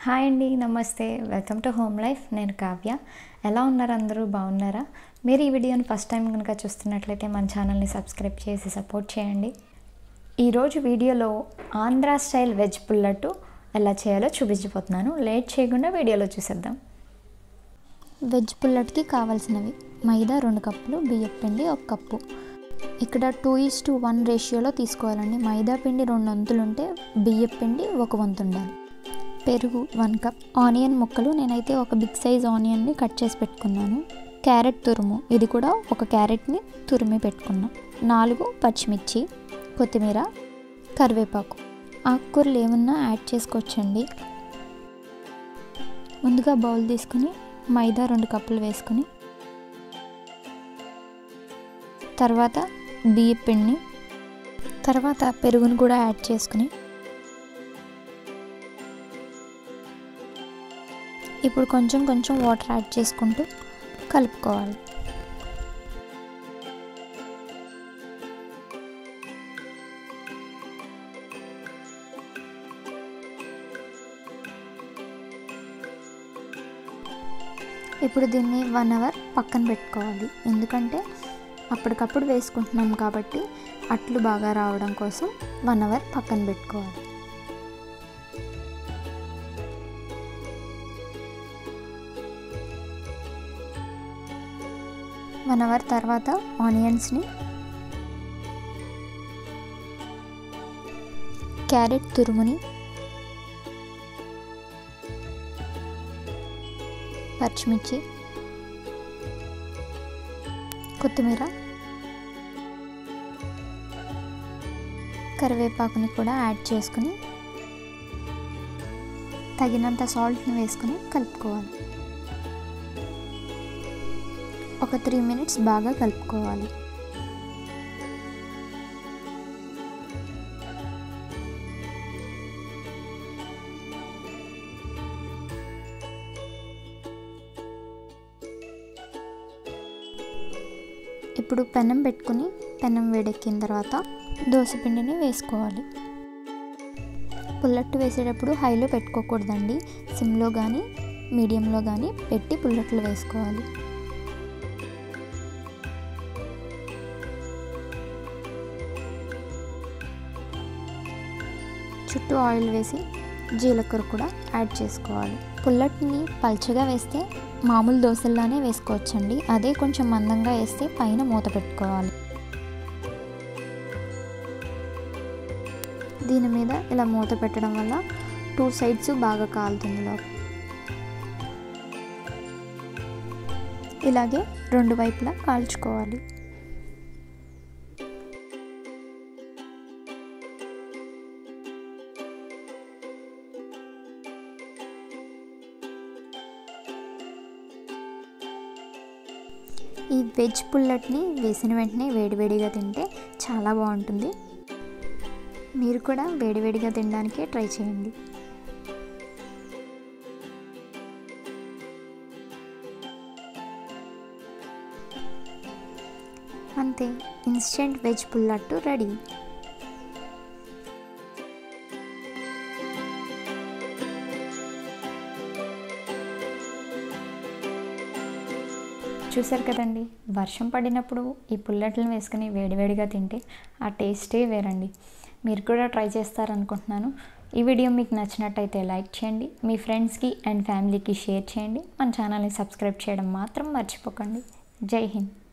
hi అండి నమస్తే welcome to home life నేను కావ్య ఎలా ఉన్నారు అందరూ బాగున్నారా మీరు ఈ వీడియోని ఫస్ట్ టైం కనుక చూస్తున్నట్లయితే మన ఛానల్ని సబ్స్క్రైబ్ చేసి సపోర్ట్ చేయండి ఈరోజు వీడియోలో ఆంధ్రా స్టైల్ వెజ్ పుల్లట్టు ఎలా చేయాలో చూపించిపోతున్నాను లేట్ చేయకుండా వీడియోలో చూసేద్దాం వెజ్ పుల్లట్కి కావాల్సినవి మైదా రెండు కప్పులు బియ్యం పిండి ఒక కప్పు ఇక్కడ టూ ఈస్ టు వన్ రేషియోలో తీసుకోవాలండి మైదా పిండి రెండు వంతులు ఉంటే బియ్యం పిండి ఒక వంతు ఉండాలి పెరుగు వన్ కప్ ఆనియన్ ముక్కలు నేనైతే ఒక బిగ్ సైజ్ ఆనియన్ని కట్ చేసి పెట్టుకున్నాను క్యారెట్ తురుము ఇది కూడా ఒక క్యారెట్ని తురిమి పెట్టుకున్నాం నాలుగు పచ్చిమిర్చి కొత్తిమీర కరివేపాకు ఆకుకూరలు ఏమన్నా యాడ్ చేసుకోవచ్చండి ముందుగా బౌల్ తీసుకుని మైదా రెండు కప్పులు వేసుకుని తర్వాత బియ్య పిండిని తర్వాత పెరుగును కూడా యాడ్ చేసుకుని ఇప్పుడు కొంచెం కొంచెం వాటర్ యాడ్ చేసుకుంటూ కలుపుకోవాలి ఇప్పుడు దీన్ని వన్ అవర్ పక్కన పెట్టుకోవాలి ఎందుకంటే అప్పటికప్పుడు వేసుకుంటున్నాం కాబట్టి అట్లు బాగా రావడం కోసం వన్ అవర్ పక్కన పెట్టుకోవాలి వన్ అవర్ తర్వాత ఆనియన్స్ని క్యారెట్ తురుముని పచ్చిమిర్చి కొత్తిమీర కరివేపాకుని కూడా యాడ్ చేసుకుని తగినంత సాల్ట్ని వేసుకుని కలుపుకోవాలి ఒక త్రీ మినిట్స్ బాగా కలుపుకోవాలి ఇప్పుడు పెనం పెట్టుకుని పెనం వేడెక్కిన తర్వాత దోసపిండిని వేసుకోవాలి పుల్లట్టు వేసేటప్పుడు హైలో పెట్టుకోకూడదండి సిమ్లో కానీ మీడియంలో కానీ పెట్టి పుల్లట్లు వేసుకోవాలి చుట్టూ ఆయిల్ వేసి జీలకర్ర కూడా యాడ్ చేసుకోవాలి పుల్లట్ని పల్చగా వేస్తే మామూలు దోశల్లానే వేసుకోవచ్చండి అదే కొంచెం మందంగా వేస్తే పైన మూత పెట్టుకోవాలి దీని మీద ఇలా మూత పెట్టడం వల్ల టూ సైడ్స్ బాగా కాలుతుంది లోపల ఇలాగే రెండు వైపులా కాల్చుకోవాలి ఈ వెజ్ పుల్లట్ని వేసిన వెంటనే వేడివేడిగా తింటే చాలా బాగుంటుంది మీరు కూడా వేడివేడిగా తినడానికే ట్రై చేయండి అంతే ఇన్స్టెంట్ వెజ్ పుల్లట్టు రెడీ చూసారు కదండి వర్షం పడినప్పుడు ఈ పుల్లట్లను వేసుకుని వేడివేడిగా తింటే ఆ టేస్టే వేరండి మీరు కూడా ట్రై చేస్తారనుకుంటున్నాను ఈ వీడియో మీకు నచ్చినట్టయితే లైక్ చేయండి మీ ఫ్రెండ్స్కి అండ్ ఫ్యామిలీకి షేర్ చేయండి మన ఛానల్ని సబ్స్క్రైబ్ చేయడం మాత్రం మర్చిపోకండి జై హింద్